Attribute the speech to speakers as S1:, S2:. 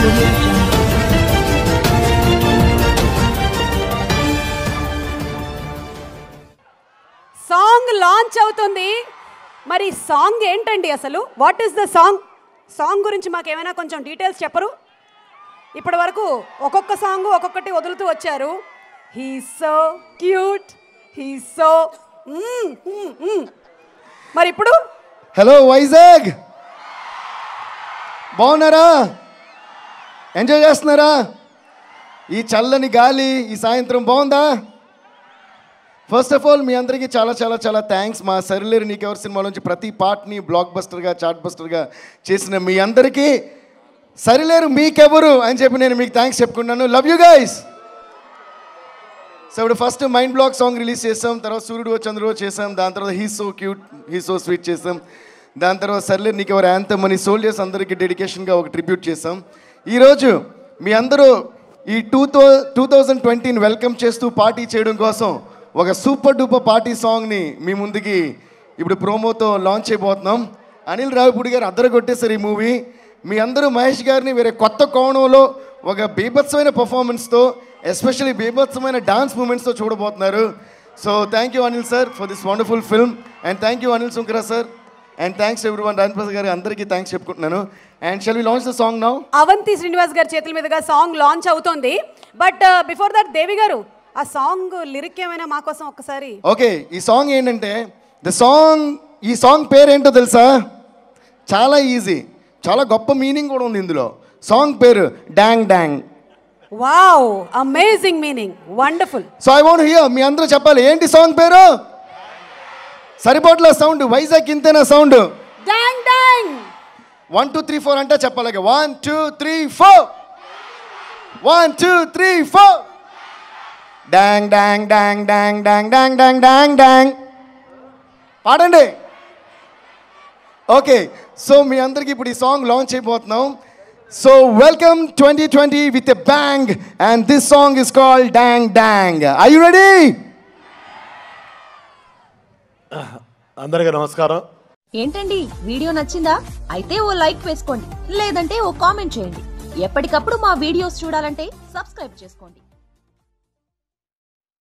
S1: audio jungle.
S2: Song launch అవుతుంది మరి song ఏంటండి అసలు what is the song song గురించి మాకు ఏమైనా కొంచెం డీటెయిల్స్ చెప్పరు ఇప్పటి వరకు ఒక్కొక్క సాంగ్ ఒక్కొక్కటి వదులుతూ వచ్చారు he so cute he so మరి ఇప్పుడు
S3: హలో వైజాగ్ బాగున్నారా ఎంజాయ్ చేస్తున్నారా ఈ చల్లని గాలి ఈ సాయంత్రం బాగుందా ఫస్ట్ ఆఫ్ ఆల్ మీ అందరికీ చాలా చాలా చాలా థ్యాంక్స్ మా సరిలేరు నీకెవరి సినిమాలోంచి ప్రతి పార్ట్ని బ్లాక్ బస్టర్గా చాట్ బస్టర్గా చేసిన మీ అందరికీ సరిలేరు మీకెవరు అని చెప్పి నేను మీకు థ్యాంక్స్ చెప్పుకున్నాను లవ్ యూ గైస్ సో ఇప్పుడు first mind block song release చేసాం తర్వాత సూర్యుడు చంద్రుడు చేసాం దాని తర్వాత he so cute he so sweet చేసాం దాని తర్వాత సర్లే నీకు ఎవరు యాంతమ్ అని సోల్జర్స్ అందరికీ డెడికేషన్గా ఒక ట్రిబ్యూట్ చేసాం ఈరోజు మీ అందరూ ఈ టూ థౌ టూ థౌజండ్ ట్వంటీని వెల్కమ్ చేస్తూ పార్టీ చేయడం కోసం ఒక సూపర్ డూపర్ పార్టీ సాంగ్ని మీ ముందుకి ఇప్పుడు ప్రోమోతో లాంచ్ చేయబోతున్నాం అనిల్ రావిపూడి గారు అద్దరు కొట్టేశారు ఈ మూవీ మీ అందరూ మహేష్ గారిని వేరే కొత్త కోణంలో ఒక బీభత్సమైన పర్ఫార్మెన్స్తో ఎస్పెషల్లీ బీభత్సమైన డాన్స్ మూమెంట్స్తో చూడబోతున్నారు so thank you Anil sir for this wonderful film and thank you Anil Sunkara sir and thanks everyone Rajprasad garu అందరికీ థ్యాంక్స్ చెప్పుకుంటున్నాను and shall we launch the song now
S2: Avanti Srinivas గారి చేతుల మీదుగా సాంగ్ లాంచ్ అవుతోంది but before that Devi garu ఆ సాంగ్ లిరిక్ ఏమైనా మా కోసం ఒక్కసారి
S3: ఓకే ఈ సాంగ్ ఏంటంటే ద సాంగ్ ఈ సాంగ్ పేరేంటో తెలుసా చాలా ఈజీ చాలా గొప్ప మీనింగ్ కూడా ఉంది ఇందులో సాంగ్ పేరు dang dang
S2: wow amazing meaning wonderful
S3: so I want hear మీ అందరూ చెప్పాలి ఏంటి సాంగ్ పేరు సరిపోట్ల సౌండ్ వైజాగ్ ఇంతేనా sound
S2: dang dang
S3: one two three four అంటే చెప్పాలి one two three four one two three four dang dang dang dang dang dang dang dang dang పాడండి ఓకే సో మీ అందరికి ఇప్పుడు ఈ సాంగ్ లాంచ్ అయిపోతున్నాం so welcome twenty twenty with a bang and this song is called dang dang I you ready
S4: అందరికీ నమస్కారం
S5: ఏంటండి video నచ్చిందా అయితే ఓ లైక్ వేసుకోండి లేదంటే ఓ కామెంట్ చేయండి ఎప్పటికప్పుడు మా వీడియోస్ చూడాలంటే సబ్స్క్రైబ్ చేసుకోండి